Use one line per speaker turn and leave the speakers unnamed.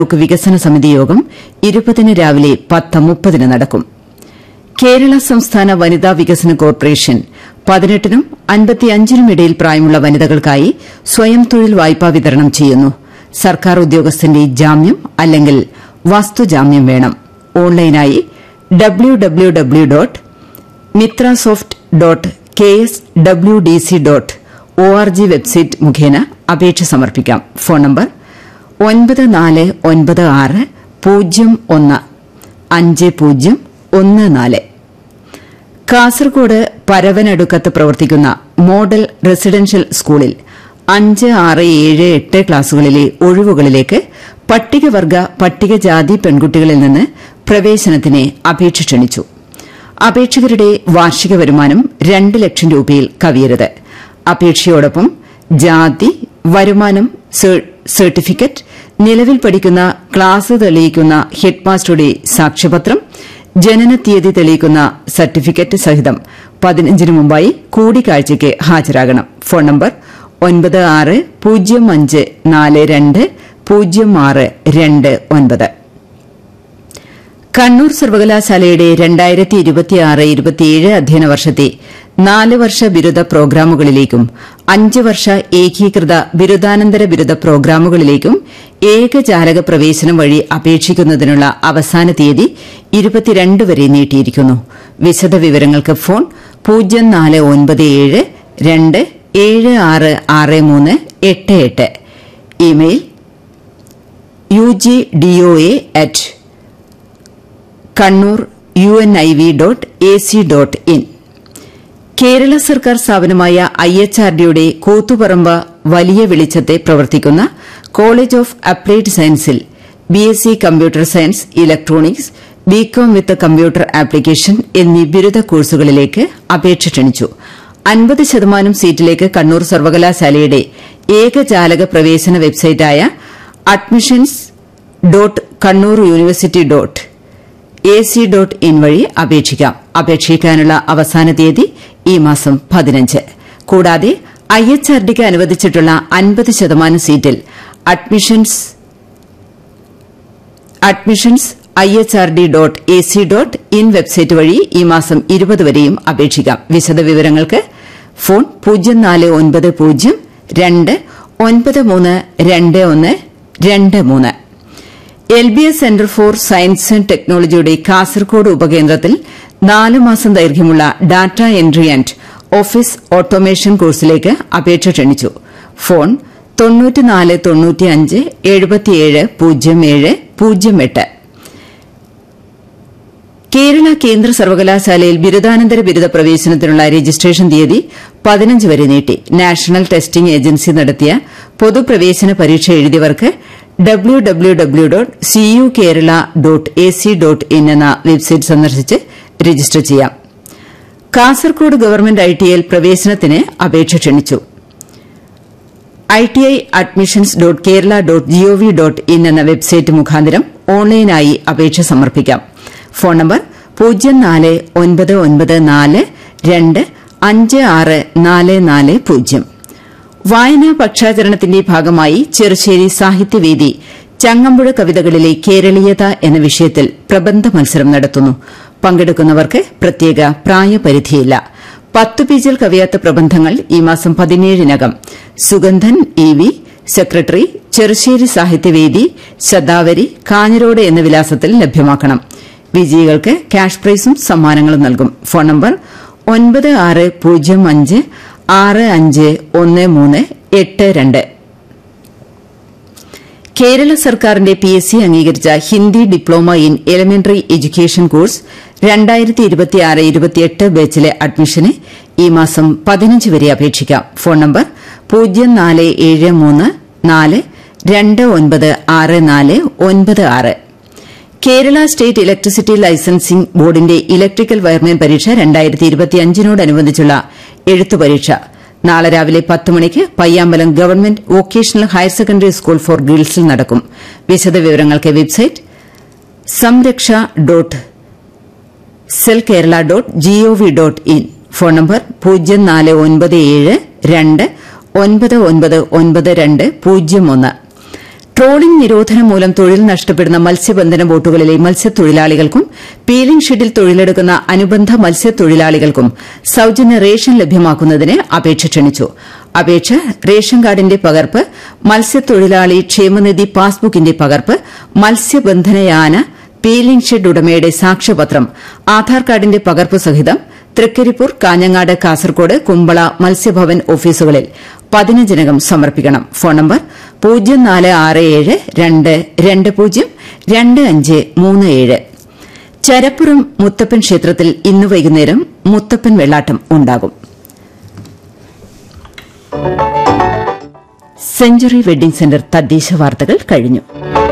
block വികസന സമിതി യോഗം ഇരുപതിന് രാവിലെ പത്ത് മുപ്പതിന് നടക്കും കേരള സംസ്ഥാന വനിതാ വികസന കോർപ്പറേഷൻ പതിനെട്ടിനും അൻപത്തിയഞ്ചിനും ഇടയിൽ പ്രായമുള്ള വനിതകൾക്കായി സ്വയം തൊഴിൽ വായ്പ വിതരണം ചെയ്യുന്നു സർക്കാർ ഉദ്യോഗസ്ഥന്റെ ജാമ്യം അല്ലെങ്കിൽ വസ്തുജാമ്യം വേണം ഓൺലൈനായി W W W dot Mitrasoft dot K S W D C dot O R G website മുഖേന അപേക്ഷ സമർപ്പിക്കാം ഫോൺ നമ്പർ ഒൻപത് നാല് ഒൻപത് ആറ് പൂജ്യം ഒന്ന് അഞ്ച് പൂജ്യം ഒന്ന് നാല് കാസർഗോഡ് പരവനടുക്കത്ത് പ്രവർത്തിക്കുന്ന മോഡൽ റെസിഡൻഷ്യൽ സ്കൂളിൽ അഞ്ച് ആറ് ഏഴ് എട്ട് ക്ലാസുകളിലെ ഒഴിവുകളിലേക്ക് പട്ടികവർഗ പട്ടികജാതി പെൺകുട്ടികളിൽ നിന്ന് പ്രവേശനത്തിന് അപേക്ഷ ക്ഷണിച്ചു അപേക്ഷകരുടെ വാർഷിക വരുമാനം രണ്ട് ലക്ഷം രൂപയിൽ കവിയരുത് അപേക്ഷയോടൊപ്പം ജാതി വരുമാനം സെ- സർട്ടിഫിക്കറ്റ് നിലവിൽ പഠിക്കുന്ന ക്ലാസ് തെളിയിക്കുന്ന ഹെഡ്മാസ്റ്ററുടെ സാക്ഷ്യപത്രം ജനനത്തീയതി തെളിയിക്കുന്ന സർട്ടിഫിക്കറ്റ് സഹിതം പതിനഞ്ചിന് മുമ്പായി കൂടിക്കാഴ്ചയ്ക്ക് ഹാജരാകണം ഫോൺ നമ്പർ ഒൻപത് ആറ് പൂജ്യം അഞ്ച് നാല് രണ്ട് പൂജ്യം ആറ് രണ്ട് ഒൻപത് കണ്ണൂർ സർവകലാശാലയുടെ രണ്ടായിരത്തി ഇരുപത്തിയാറ് ഇരുപത്തിയേഴ് അധ്യയന വർഷത്തെ നാല് വർഷ ബിരുദ പ്രോഗ്രാമുകളിലേക്കും അഞ്ച് വർഷ ഏകീകൃത ബിരുദാനന്തര ബിരുദ പ്രോഗ്രാമുകളിലേക്കും ഏകജാലക പ്രവേശനം വഴി അപേക്ഷിക്കുന്നതിനുള്ള അവസാന തീയതി ഇരുപത്തിരണ്ട് വരെ നീട്ടിയിരിക്കുന്നു വിശദവിവരങ്ങൾക്ക് ഫോൺ പൂജ്യം നാല് ഒൻപത് ഏഴ് രണ്ട് ഏഴ് ആറ് ആറ് മൂന്ന് എട്ട് എട്ട് email U G D O A at Kannur U N I V dot A C dot in Kerala സർക്കാർ സ്ഥാപനമായ ഐ എച്ച് ആർ ഡിയുടെ കൂത്തുപറമ്പ് വലിയ വെളിച്ചത്തെ പ്രവർത്തിക്കുന്ന കോളേജ് ഓഫ് അപ്ലൈഡ് സയൻസിൽ B S C computer science electronics BCom with computer application എന്നീ ബിരുദ കോഴ്സുകളിലേക്ക് അപേക്ഷ ക്ഷണിച്ചു അൻപത് ശതമാനം സീറ്റിലേക്ക് കണ്ണൂർ സർവകലാശാലയുടെ ഏകജാലക പ്രവേശന വെബ്സൈറ്റായ admissions dot Kannur university dot A C dot IN വഴി അപേക്ഷിക്കാം അപേക്ഷിക്കാനുള്ള അവസാന തീയതി ഈ മാസം പതിനഞ്ച് കൂടാതെ ഐ എച്ച് ആർ ഡിക്ക് അനുവദിച്ചിട്ടുള്ള അൻപത് ശതമാനം സീറ്റിൽ admissions admissions I H R D dot A C dot IN website വഴി ഈ മാസം ഇരുപത് വരെയും അപേക്ഷിക്കാം വിശദവിവരങ്ങൾക്ക് ഫോൺ പൂജ്യം നാല് ഒൻപത് പൂജ്യം രണ്ട് ഒൻപത് മൂന്ന് രണ്ട് ഒന്ന് രണ്ട് മൂന്ന് L B S centre for science and ടെക്നോളജിയുടെ കാസർകോട് ഉപകേന്ദ്രത്തിൽ നാല് മാസം ദൈർഘ്യമുള്ള data entry and office automation കോഴ്സിലേക്ക് അപേക്ഷ ക്ഷണിച്ചു ഫോൺ തൊണ്ണൂറ്റിനാല് തൊണ്ണൂറ്റിയഞ്ച് എഴുപത്തിയേഴ് പൂജ്യം ഏഴ് പൂജ്യം എട്ട് കേരള കേന്ദ്ര സർവകലാശാലയിൽ ബിരുദാനന്തര ബിരുദ പ്രവേശനത്തിനുള്ള രജിസ്ട്രേഷൻ തീയതി പതിനഞ്ച് വരെ നീട്ടി നാഷണൽ ടെസ്റ്റിംഗ് ഏജൻസി നടത്തിയ പൊതുപ്രവേശന പരീക്ഷ എഴുതിയവർക്ക് W W W dot C U Kerala dot A C dot IN എന്ന വെബ്സൈറ്റ് സന്ദർശിച്ച് രജിസ്റ്റർ ചെയ്യാം കാസർകോട് ഗവൺമെന്റ് ഐ ടി ഐയിൽ പ്രവേശനത്തിന് അപേക്ഷ ക്ഷണിച്ചു I T I admissions dot Kerala dot GOV dot IN എന്ന വെബ്സൈറ്റ് മുഖാന്തരം ഓൺലൈനായി അപേക്ഷ സമർപ്പിക്കാം ഫോൺ നമ്പർ പൂജ്യം നാല് ഒൻപത് ഒൻപത് നാല് രണ്ട് അഞ്ച് ആറ് നാല് നാല് പൂജ്യം വായനാ പക്ഷാചരണത്തിന്റെ ഭാഗമായി ചെറുശ്ശേരി സാഹിത്യവേദി ചങ്ങമ്പുഴ കവിതകളിലെ കേരളീയത എന്ന വിഷയത്തിൽ പ്രബന്ധ മത്സരം നടത്തുന്നു പങ്കെടുക്കുന്നവർക്ക് പ്രത്യേക പ്രായപരിധിയില്ല പത്ത് പേജിൽ കവിയാത്ത പ്രബന്ധങ്ങൾ ഈ മാസം പതിനേഴിനകം Sugandhan E V secretary Cherussery സാഹിത്യവേദി ശതാവരി കാഞ്ഞിരോട് എന്ന വിലാസത്തിൽ ലഭ്യമാക്കണം വിജയികൾക്ക് ക്യാഷ് പ്രൈസും സമ്മാനങ്ങളും നൽകും ഫോൺ നമ്പർ ഒൻപത് ആറ് പൂജ്യം അഞ്ച് ആറ് അഞ്ച് ഒന്ന് മൂന്ന് എട്ട് രണ്ട് കേരള സർക്കാരിന്റെ പി എസ് സി അംഗീകരിച്ച Hindi diploma in elementary education course രണ്ടായിരത്തി ഇരുപത്തിയാറ് ഇരുപത്തിയെട്ട് ബാച്ചിലെ അഡ്മിഷന് ഈ മാസം പതിനഞ്ച് വരെ അപേക്ഷിക്കാം ഫോൺ നമ്പർ പൂജ്യം നാല് ഏഴ് മൂന്ന് നാല് രണ്ട് ഒൻപത് ആറ് നാല് ഒൻപത് ആറ് കേരള സ്റ്റേറ്റ് ഇലക്ട്രിസിറ്റി ലൈസൻസിംഗ് ബോർഡിന്റെ ഇലക്ട്രിക്കൽ വയർമാൻ പരീക്ഷ രണ്ടായിരത്തി ഇരുപത്തിയഞ്ചിനോടനുബന്ധിച്ചുള്ള എഴുത്തു പരീക്ഷ നാളെ രാവിലെ പത്ത് മണിക്ക് Payyambalam government vocational higher secondary school for ഗേൾസിൽ നടക്കും വിശദവിവരങ്ങൾക്ക് വെബ്സൈറ്റ് സംരക്ഷ dot cell Kerala dot GOV dot IN phone number പൂജ്യം നാല് ഒൻപത് ഏഴ് രണ്ട് ഒൻപത് ഒൻപത് ഒൻപത് രണ്ട് പൂജ്യം ഒന്ന് ട്രോളിംഗ് നിരോധനം മൂലം തൊഴിൽ നഷ്ടപ്പെടുന്ന മത്സ്യബന്ധന ബോട്ടുകളിലെ മത്സ്യത്തൊഴിലാളികൾക്കും പീലിംഗ് ഷെഡിൽ തൊഴിലെടുക്കുന്ന അനുബന്ധ മത്സ്യത്തൊഴിലാളികൾക്കും സൌജന്യ റേഷൻ ലഭ്യമാക്കുന്നതിന് അപേക്ഷ ക്ഷണിച്ചു അപേക്ഷ റേഷൻ കാർഡിന്റെ പകർപ്പ് മത്സ്യത്തൊഴിലാളി ക്ഷേമനിധി പാസ്ബുക്കിന്റെ പകർപ്പ് മത്സ്യബന്ധനയാന പീലിംഗ് ഷെഡ് ഉടമയുടെ സാക്ഷ്യപത്രം ആധാർ കാർഡിന്റെ പകർപ്പ് സഹിതം തൃക്കരിപ്പൂർ കാഞ്ഞങ്ങാട് കാസർകോട് കുമ്പള മത്സ്യഭവൻ ഓഫീസുകളിൽ പതിനഞ്ചിനകം സമർപ്പിക്കണം ഫോൺ നമ്പർ പൂജ്യം നാല് ആറ് ഏഴ് രണ്ട് രണ്ട് പൂജ്യം രണ്ട് അഞ്ച് മൂന്ന് ഏഴ് ചരപ്പുറം മുത്തപ്പൻ ക്ഷേത്രത്തിൽ ഇന്ന് വൈകുന്നേരം മുത്തപ്പൻ വെള്ളാട്ടം ഉണ്ടാകും സെഞ്ചുറി വെഡ്ഡിംഗ് സെന്റർ തദ്ദേശ വാർത്തകൾ കഴിഞ്ഞു